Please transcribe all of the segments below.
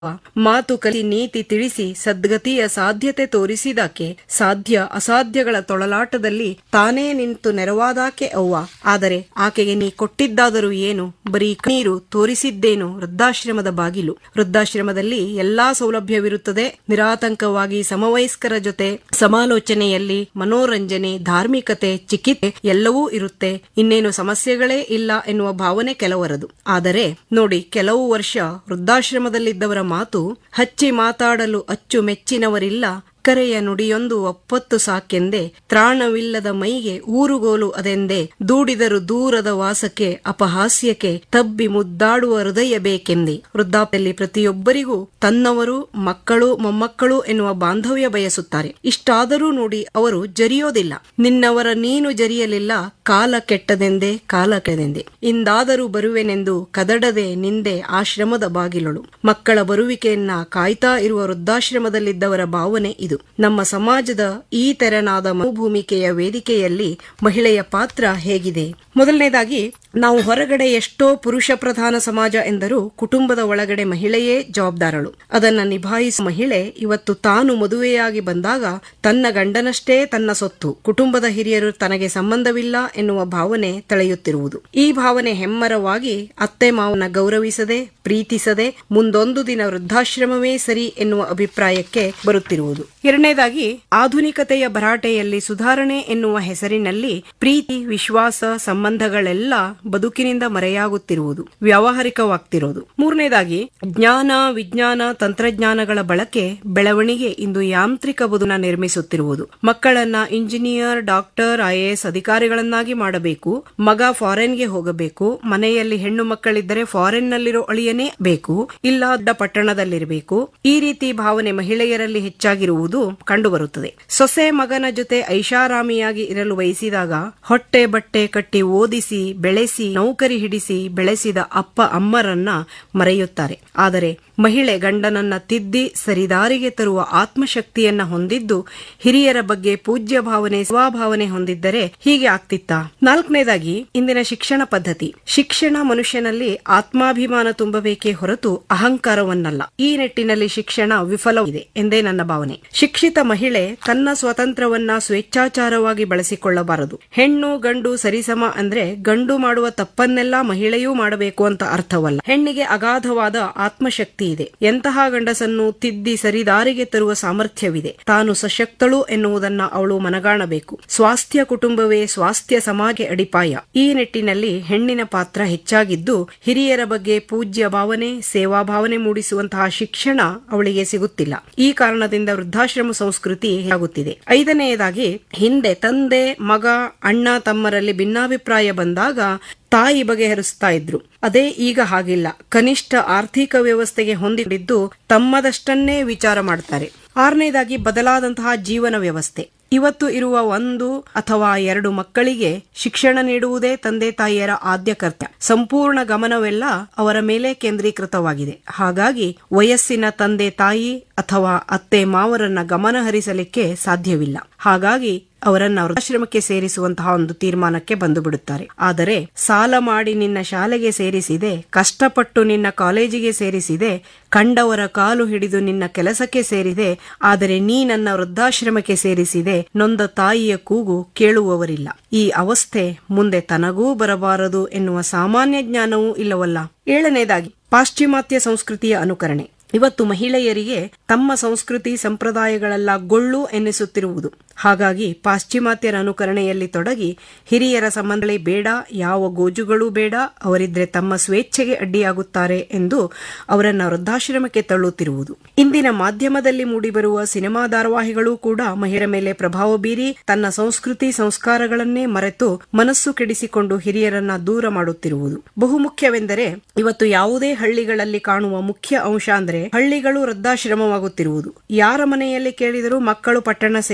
ಮಾತು ಕಲಿ ನೀತಿ ತಿಳಿಸಿ ಸದ್ಗತಿಯ ಸಾಧ್ಯತೆ ತೋರಿಸಿದಾಕೆ ಸಾಧ್ಯ ಅಸಾಧ್ಯಗಳ ತೊಳಲಾಟದಲ್ಲಿ ತಾನೇ ನಿಂತು ನೆರವಾದಾಕೆ ಅವ್ವ ಆದರೆ ಆಕೆಗೆ ನೀ ಕೊಟ್ಟಿದ್ದಾದರೂ ಏನು ಬರೀ ಕಣ್ಣೀರು ತೋರಿಸಿದ್ದೇನು ವೃದ್ಧಾಶ್ರಮದ ಬಾಗಿಲು ವೃದ್ಧಾಶ್ರಮದಲ್ಲಿ ಎಲ್ಲಾ ಸೌಲಭ್ಯವಿರುತ್ತದೆ ನಿರಾತಂಕವಾಗಿ ಸಮವಯಸ್ಕರ ಜೊತೆ ಸಮಾಲೋಚನೆಯಲ್ಲಿ ಮನೋರಂಜನೆ ಧಾರ್ಮಿಕತೆ ಚಿಕಿತ್ಸೆ ಎಲ್ಲವೂ ಇರುತ್ತೆ ಇನ್ನೇನು ಸಮಸ್ಯೆಗಳೇ ಇಲ್ಲ ಎನ್ನುವ ಭಾವನೆ ಕೆಲವರದು ಆದರೆ ನೋಡಿ ಕೆಲವು ವರ್ಷ ವೃದ್ಧಾಶ್ರಮದಲ್ಲಿದ್ದವರ ಮಾತು ಹಚ್ಚಿ ಮಾತಾಡಲು ಅಚ್ಚು ಮೆಚ್ಚಿನವರಿಲ್ಲ ಕರೆಯ ನುಡಿಯೊಂದು ಒಪ್ಪತ್ತು ಸಾಕೆಂದೆ ತ್ರಾಣವಿಲ್ಲದ ಮೈಗೆ ಊರುಗೋಲು ಅದೆಂದೇ ದೂಡಿದರು ದೂರದ ವಾಸಕ್ಕೆ ಅಪಹಾಸ್ಯಕ್ಕೆ ತಬ್ಬಿ ಮುದ್ದಾಡುವ ಹೃದಯ ಬೇಕೆಂದೆ ವೃದ್ಧಾಪ್ಯದಲ್ಲಿ ಪ್ರತಿಯೊಬ್ಬರಿಗೂ ತನ್ನವರು ಮಕ್ಕಳು ಮೊಮ್ಮಕ್ಕಳು ಎನ್ನುವ ಬಾಂಧವ್ಯ ಬಯಸುತ್ತಾರೆ ಇಷ್ಟಾದರೂ ನೋಡಿ ಅವರು ಜರಿಯೋದಿಲ್ಲ ನಿನ್ನವರ ನೀನು ಜರಿಯಲಿಲ್ಲ ಕಾಲ ಕೆಟ್ಟದೆಂದೇ ಕಾಲ ಕೆಳೆದೆಂದೆ ಇಂದಾದರೂ ಬರುವೆನೆಂದು ಕದಡದೆ ನಿಂದೆ ಆಶ್ರಮದ ಬಾಗಿಲಳು ಮಕ್ಕಳ ಬರುವಿಕೆಯನ್ನ ಕಾಯ್ತಾ ಇರುವ ವೃದ್ಧಾಶ್ರಮದಲ್ಲಿದ್ದವರ ಭಾವನೆ ಇದು ನಮ್ಮ ಸಮಾಜದ ಈ ತೆರನಾದ ಮರುಭೂಮಿಕೆಯ ವೇದಿಕೆಯಲ್ಲಿ ಮಹಿಳೆಯ ಪಾತ್ರ ಹೇಗಿದೆ ಮೊದಲನೇದಾಗಿ ನಾವು ಹೊರಗಡೆ ಎಷ್ಟೋ ಪುರುಷ ಪ್ರಧಾನ ಸಮಾಜ ಎಂದರೂ ಕುಟುಂಬದ ಒಳಗಡೆ ಮಹಿಳೆಯೇ ಜವಾಬ್ದಾರಳು ಅದನ್ನ ನಿಭಾಯಿಸುವ ಮಹಿಳೆ ಇವತ್ತು ತಾನು ಮದುವೆಯಾಗಿ ಬಂದಾಗ ತನ್ನ ಗಂಡನಷ್ಟೇ ತನ್ನ ಸೊತ್ತು ಕುಟುಂಬದ ಹಿರಿಯರು ತನಗೆ ಸಂಬಂಧವಿಲ್ಲ ಎನ್ನುವ ಭಾವನೆ ತಳೆಯುತ್ತಿರುವುದು ಈ ಭಾವನೆ ಹೆಮ್ಮರವಾಗಿ ಅತ್ತೆ ಮಾವನ ಗೌರವಿಸದೆ ಪ್ರೀತಿಸದೆ ಮುಂದೊಂದು ದಿನ ವೃದ್ಧಾಶ್ರಮವೇ ಸರಿ ಎನ್ನುವ ಅಭಿಪ್ರಾಯಕ್ಕೆ ಬರುತ್ತಿರುವುದು ಎರಡನೇದಾಗಿ ಆಧುನಿಕತೆಯ ಭರಾಟೆಯಲ್ಲಿ ಸುಧಾರಣೆ ಎನ್ನುವ ಹೆಸರಿನಲ್ಲಿ ಪ್ರೀತಿ ವಿಶ್ವಾಸ ಸಂಬಂಧಗಳೆಲ್ಲ ಬದುಕಿನಿಂದ ಮರೆಯಾಗುತ್ತಿರುವುದು ವ್ಯಾವಹಾರಿಕವಾಗ್ತಿರೋದು ಮೂರನೇದಾಗಿ ಜ್ಞಾನ ವಿಜ್ಞಾನ ತಂತ್ರಜ್ಞಾನಗಳ ಬಳಕೆ ಬೆಳವಣಿಗೆ ಇಂದು ಯಾಂತ್ರಿಕ ಬದುನ ನಿರ್ಮಿಸುತ್ತಿರುವುದು ಮಕ್ಕಳನ್ನ ಇಂಜಿನಿಯರ್ ಡಾಕ್ಟರ್ ಐಎಎಸ್ ಅಧಿಕಾರಿಗಳನ್ನಾಗಿ ಮಾಡಬೇಕು ಮಗ ಫಾರೆನ್ಗೆ ಹೋಗಬೇಕು ಮನೆಯಲ್ಲಿ ಹೆಣ್ಣು ಮಕ್ಕಳಿದ್ದರೆ ಫಾರೆನ್ ನಲ್ಲಿರೋ ಅಳಿಯನೇ ಬೇಕು ಇಲ್ಲ ದೊಡ್ಡ ಪಟ್ಟಣದಲ್ಲಿರಬೇಕು ಈ ರೀತಿ ಭಾವನೆ ಮಹಿಳೆಯರಲ್ಲಿ ಹೆಚ್ಚಾಗಿರುವುದು ಕಂಡುಬರುತ್ತದೆ ಸೊಸೆ ಮಗನ ಜೊತೆ ಐಷಾರಾಮಿಯಾಗಿ ಇರಲು ಬಯಸಿದಾಗ ಹೊಟ್ಟೆ ಬಟ್ಟೆ ಕಟ್ಟಿ ಓದಿಸಿ ಬೆಳೆಸಿ ನೌಕರಿ ಹಿಡಿಸಿ ಬೆಳೆಸಿದ ಅಪ್ಪ ಅಮ್ಮರನ್ನ ಮರೆಯುತ್ತಾರೆ ಆದರೆ ಮಹಿಳೆ ಗಂಡನನ್ನ ತಿದ್ದಿ ಸರಿದಾರಿಗೆ ತರುವ ಆತ್ಮಶಕ್ತಿಯನ್ನ ಹೊಂದಿದ್ದು ಹಿರಿಯರ ಬಗ್ಗೆ ಪೂಜ್ಯ ಭಾವನೆ ಸ್ವಭಾವನೆ ಹೊಂದಿದ್ದರೆ ಹೀಗೆ ಆಗ್ತಿತ್ತ ನಾಲ್ಕನೇದಾಗಿ ಇಂದಿನ ಶಿಕ್ಷಣ ಪದ್ಧತಿ ಶಿಕ್ಷಣ ಮನುಷ್ಯನಲ್ಲಿ ಆತ್ಮಾಭಿಮಾನ ತುಂಬಬೇಕೇ ಹೊರತು ಅಹಂಕಾರವನ್ನಲ್ಲ ಈ ನಿಟ್ಟಿನಲ್ಲಿ ಶಿಕ್ಷಣ ವಿಫಲವಿದೆ ಎಂದೇ ನನ್ನ ಭಾವನೆ ಶಿಕ್ಷಿತ ಮಹಿಳೆ ತನ್ನ ಸ್ವಾತಂತ್ರ್ಯವನ್ನ ಸ್ವೇಚ್ಛಾಚಾರವಾಗಿ ಬಳಸಿಕೊಳ್ಳಬಾರದು ಹೆಣ್ಣು ಗಂಡು ಸರಿಸಮ ಅಂದ್ರೆ ಗಂಡು ಮಾಡುವ ತಪ್ಪನ್ನೆಲ್ಲ ಮಹಿಳೆಯೂ ಮಾಡಬೇಕು ಅಂತ ಅರ್ಥವಲ್ಲ ಹೆಣ್ಣಿಗೆ ಅಗಾಧವಾದ ಆತ್ಮಶಕ್ತಿ ಇದೆ ಎಂತಹ ಗಂಡಸನ್ನು ತಿದ್ದಿ ಸರಿದಾರಿಗೆ ತರುವ ಸಾಮರ್ಥ್ಯವಿದೆ ತಾನು ಸಶಕ್ತಳು ಎನ್ನುವುದನ್ನ ಅವಳು ಮನಗಾಣಬೇಕು ಸ್ವಾಸ್ಥ್ಯ ಕುಟುಂಬವೇ ಸ್ವಾಸ್ಥ್ಯ ಸಮಾಜ ಅಡಿಪಾಯ ಈ ನಿಟ್ಟಿನಲ್ಲಿ ಹೆಣ್ಣಿನ ಪಾತ್ರ ಹೆಚ್ಚಾಗಿದ್ದು ಹಿರಿಯರ ಬಗ್ಗೆ ಪೂಜ್ಯ ಭಾವನೆ ಸೇವಾ ಭಾವನೆ ಮೂಡಿಸುವಂತಹ ಶಿಕ್ಷಣ ಅವಳಿಗೆ ಸಿಗುತ್ತಿಲ್ಲ ಈ ಕಾರಣದಿಂದ ವೃದ್ಧಾಶ್ರಮ ಸಂಸ್ಕೃತಿ ಹೆಚ್ಚಾಗುತ್ತಿದೆ ಐದನೆಯದಾಗಿ ಹಿಂದೆ ತಂದೆ ಮಗ ಅಣ್ಣ ತಮ್ಮರಲ್ಲಿ ಭಿನ್ನಾಭಿಪ್ರಾಯ ಬಂದಾಗ ತಾಯಿ ಬಗೆಹರಿಸ್ತಾ ಇದ್ರು ಅದೇ ಈಗ ಹಾಗಿಲ್ಲ ಕನಿಷ್ಠ ಆರ್ಥಿಕ ವ್ಯವಸ್ಥೆಗೆ ಹೊಂದಿದ್ದು ತಮ್ಮದಷ್ಟನ್ನೇ ವಿಚಾರ ಮಾಡ್ತಾರೆ ಆರನೇದಾಗಿ ಬದಲಾದಂತಹ ಜೀವನ ವ್ಯವಸ್ಥೆ ಇವತ್ತು ಇರುವ ಒಂದು ಅಥವಾ ಎರಡು ಮಕ್ಕಳಿಗೆ ಶಿಕ್ಷಣ ನೀಡುವುದೇ ತಂದೆ ತಾಯಿಯರ ಆದ್ಯ ಕರ್ತವ್ಯ ಸಂಪೂರ್ಣ ಗಮನವೆಲ್ಲ ಅವರ ಮೇಲೆ ಕೇಂದ್ರೀಕೃತವಾಗಿದೆ ಹಾಗಾಗಿ ವಯಸ್ಸಿನ ತಂದೆ ತಾಯಿ ಅಥವಾ ಅತ್ತೆ ಮಾವರನ್ನ ಗಮನ ಹರಿಸಲಿಕ್ಕೆ ಸಾಧ್ಯವಿಲ್ಲ ಹಾಗಾಗಿ ಅವರನ್ನ ವೃದ್ಧಾಶ್ರಮಕ್ಕೆ ಸೇರಿಸುವಂತಹ ಒಂದು ತೀರ್ಮಾನಕ್ಕೆ ಬಂದು ಬಿಡುತ್ತಾರೆ ಆದರೆ ಸಾಲ ಮಾಡಿ ನಿನ್ನ ಶಾಲೆಗೆ ಸೇರಿಸಿದೆ ಕಷ್ಟಪಟ್ಟು ನಿನ್ನ ಕಾಲೇಜಿಗೆ ಸೇರಿಸಿದೆ ಕಂಡವರ ಕಾಲು ಹಿಡಿದು ನಿನ್ನ ಕೆಲಸಕ್ಕೆ ಸೇರಿದೆ ಆದರೆ ನೀ ನನ್ನ ವೃದ್ಧಾಶ್ರಮಕ್ಕೆ ಸೇರಿಸಿದೆ ನೊಂದ ತಾಯಿಯ ಕೂಗು ಕೇಳುವವರಿಲ್ಲ ಈ ಅವಸ್ಥೆ ಮುಂದೆ ತನಗೂ ಬರಬಾರದು ಎನ್ನುವ ಸಾಮಾನ್ಯ ಜ್ಞಾನವೂ ಇಲ್ಲವಲ್ಲ ಏಳನೇದಾಗಿ ಪಾಶ್ಚಿಮಾತ್ಯ ಸಂಸ್ಕೃತಿಯ ಅನುಕರಣೆ ಇವತ್ತು ಮಹಿಳೆಯರಿಗೆ ತಮ್ಮ ಸಂಸ್ಕೃತಿ ಸಂಪ್ರದಾಯಗಳೆಲ್ಲ ಗೊಳ್ಳು ಎನ್ನಿಸುತ್ತಿರುವುದು ಹಾಗಾಗಿ ಪಾಶ್ಚಿಮಾತ್ಯರ ಅನುಕರಣೆಯಲ್ಲಿ ತೊಡಗಿ ಹಿರಿಯರ ಸಂಬಂಧಗಳೇ ಬೇಡ ಯಾವ ಗೋಜುಗಳೂ ಬೇಡ ಅವರಿದ್ರೆ ತಮ್ಮ ಸ್ವೇಚ್ಛೆಗೆ ಅಡ್ಡಿಯಾಗುತ್ತಾರೆ ಎಂದು ಅವರನ್ನ ವೃದ್ಧಾಶ್ರಮಕ್ಕೆ ತಳ್ಳುತ್ತಿರುವುದು ಇಂದಿನ ಮಾಧ್ಯಮದಲ್ಲಿ ಮೂಡಿಬರುವ ಸಿನಿಮಾ ಧಾರಾವಾಹಿಗಳು ಕೂಡ ಮಹಿಳೆಯರ ಮೇಲೆ ಪ್ರಭಾವ ಬೀರಿ ತನ್ನ ಸಂಸ್ಕೃತಿ ಸಂಸ್ಕಾರಗಳನ್ನೇ ಮರೆತು ಮನಸ್ಸು ಕೆಡಿಸಿಕೊಂಡು ಹಿರಿಯರನ್ನ ದೂರ ಮಾಡುತ್ತಿರುವುದು ಬಹುಮುಖ್ಯವೆಂದರೆ ಇವತ್ತು ಯಾವುದೇ ಹಳ್ಳಿಗಳಲ್ಲಿ ಕಾಣುವ ಮುಖ್ಯ ಅಂಶ ಅಂದ್ರೆ ಹಳ್ಳಿಗಳು ವೃದ್ಧಾಶ್ರಮವಾಗುತ್ತಿರುವುದು ಯಾರ ಮನೆಯಲ್ಲಿ ಕೇಳಿದರೂ ಮಕ್ಕಳು ಪಟ್ಟಣ ಸೇರಿದ್ದಾರೆ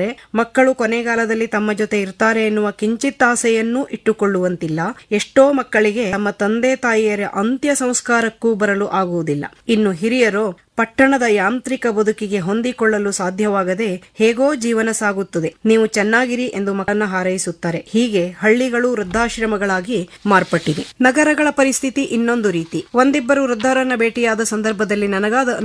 ಆದರೆ ಮಕ್ಕಳು ಕೊನೆಗಾಲದಲ್ಲಿ ತಮ್ಮ ಜೊತೆ ಇರ್ತಾರೆ ಎನ್ನುವ ಕಿಂಚಿತ್ ಆಸೆಯನ್ನೂ ಇಟ್ಟುಕೊಳ್ಳುವಂತಿಲ್ಲ ಎಷ್ಟೋ ಮಕ್ಕಳಿಗೆ ತಮ್ಮ ತಂದೆ ತಾಯಿಯರ ಅಂತ್ಯ ಸಂಸ್ಕಾರಕ್ಕೂ ಬರಲು ಆಗುವುದಿಲ್ಲ ಇನ್ನು ಹಿರಿಯರು ಪಟ್ಟಣದ ಯಾಂತ್ರಿಕ ಬದುಕಿಗೆ ಹೊಂದಿಕೊಳ್ಳಲು ಸಾಧ್ಯವಾಗದೆ ಹೇಗೋ ಜೀವನ ಸಾಗುತ್ತದೆ ನೀವು ಚೆನ್ನಾಗಿರಿ ಎಂದು ಮಕ್ಕಳನ್ನ ಹಾರೈಸುತ್ತಾರೆ ಹೀಗೆ ಹಳ್ಳಿಗಳು ವೃದ್ಧಾಶ್ರಮಗಳಾಗಿ ಮಾರ್ಪಟ್ಟಿವೆ ನಗರಗಳ ಪರಿಸ್ಥಿತಿ ಇನ್ನೊಂದು ರೀತಿ ಒಂದಿಬ್ಬರು ವೃದ್ಧರನ್ನ ಭೇಟಿಯಾದ ಸಂದರ್ಭದಲ್ಲಿ ನನಗಾದ